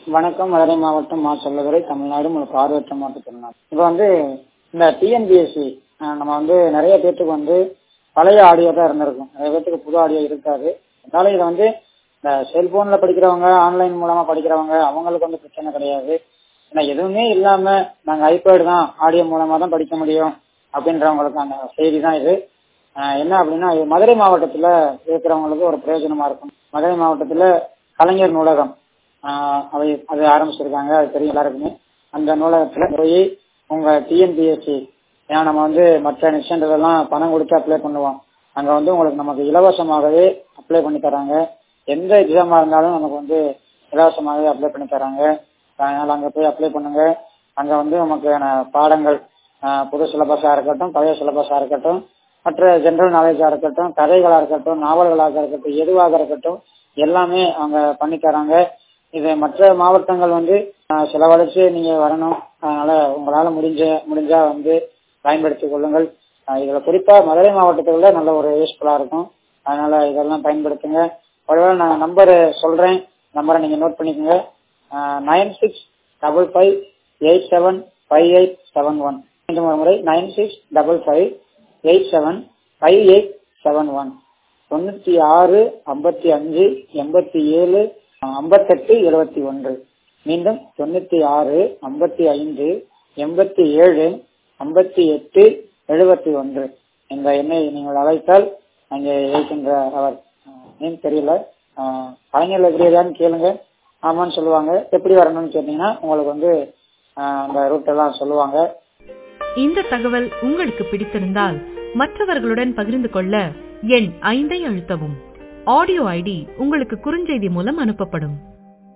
வணக்கம் மதுரை மாவட்டம் மா சொல்லதுரை தமிழ்நாடு உங்களுக்கு ஆர்வற்ற மாற்றுத்திறனாளி இப்போ வந்து இந்த டிஎன்பிஎஸ்சி நம்ம வந்து நிறைய பேர்த்துக்கு வந்து பழைய ஆடியோ தான் இருந்திருக்கும் நிறைய பேர்த்துக்கு புது ஆடியோ இருக்காது அதனால இதை வந்து இந்த செல்போன்ல படிக்கிறவங்க ஆன்லைன் மூலமா படிக்கிறவங்க அவங்களுக்கு வந்து பிரச்சனை கிடையாது ஏன்னா எதுவுமே இல்லாம நாங்க ஐபேட் தான் ஆடியோ மூலமா தான் படிக்க முடியும் அப்படின்றவங்களுக்கான செய்தி தான் இது ஆஹ் என்ன அப்படின்னா இது மதுரை மாவட்டத்துல இருக்கிறவங்களுக்கு ஒரு பிரயோஜனமா இருக்கும் மதுரை மாவட்டத்துல கலைஞர் நூலகம் ஆஹ் அவை அது ஆரம்பிச்சிருக்காங்க அது தெரியும் எல்லாருக்குமே அந்த நூலகத்துல போய் உங்க டிஎன்பிஎஸ்சி ஏன்னா நம்ம வந்து மற்ற நிச்சயன்றதெல்லாம் பணம் கொடுத்து அப்ளை பண்ணுவோம் அங்க வந்து உங்களுக்கு நமக்கு இலவசமாகவே அப்ளை பண்ணி தராங்க எந்த எக்ஸாமா இருந்தாலும் நமக்கு வந்து இலவசமாகவே அப்ளை பண்ணி தராங்க அதனால அங்க போய் அப்ளை பண்ணுங்க அங்க வந்து நமக்கான பாடங்கள் ஆஹ் புது சிலபஸா இருக்கட்டும் பழைய சிலபஸா இருக்கட்டும் மற்ற ஜெனரல் நாலேஜா இருக்கட்டும் கதைகளா இருக்கட்டும் நாவல்களாக இருக்கட்டும் எதுவாக இருக்கட்டும் எல்லாமே அவங்க பண்ணி தராங்க இது மற்ற மாவட்டங்கள் வந்து ஆஹ் செலவழிச்சு நீங்க வரணும் அதனால உங்களால முடிஞ்ச முடிஞ்சா வந்து பயன்படுத்திக் கொள்ளுங்கள் ஆஹ் இதுல குறிப்பா மதுரை மாவட்டத்துல நல்ல ஒரு யூஸ்ஃபுல்லா இருக்கும் அதனால இதெல்லாம் பயன்படுத்துங்க ஒருவேளை நான் நம்பர் சொல்றேன் நம்பரை நீங்க நோட் பண்ணிக்கோங்க nine six double five eight seven five eight seven one மீண்டும் ஒரு முறை nine six double five eight seven five eight seven one தொண்ணூத்தி ஆறு ஐம்பத்தி அஞ்சு எண்பத்தி ஏழு ஐம்பத்தெட்டு எழுபத்தி ஒன்று மீண்டும் தொண்ணூத்தி ஆறு ஐம்பத்தி ஐந்து எண்பத்தி ஏழு ஐம்பத்தி எட்டு எழுபத்தி ஒன்று இந்த எண்ணை நீங்கள் அழைத்தால் அங்கே இருக்கின்ற அவர் நேம் தெரியல கலைஞர் லைப்ரரியான்னு கேளுங்க ஆமான்னு சொல்லுவாங்க எப்படி வரணும்னு கேட்டீங்கன்னா உங்களுக்கு வந்து அந்த ரூட் எல்லாம் சொல்லுவாங்க இந்த தகவல் உங்களுக்கு பிடித்திருந்தால் மற்றவர்களுடன் பகிர்ந்து கொள்ள எண் ஐந்தை அழுத்தவும் ஆடியோ ஐடி உங்களுக்கு குறுஞ்செய்தி மூலம் அனுப்பப்படும்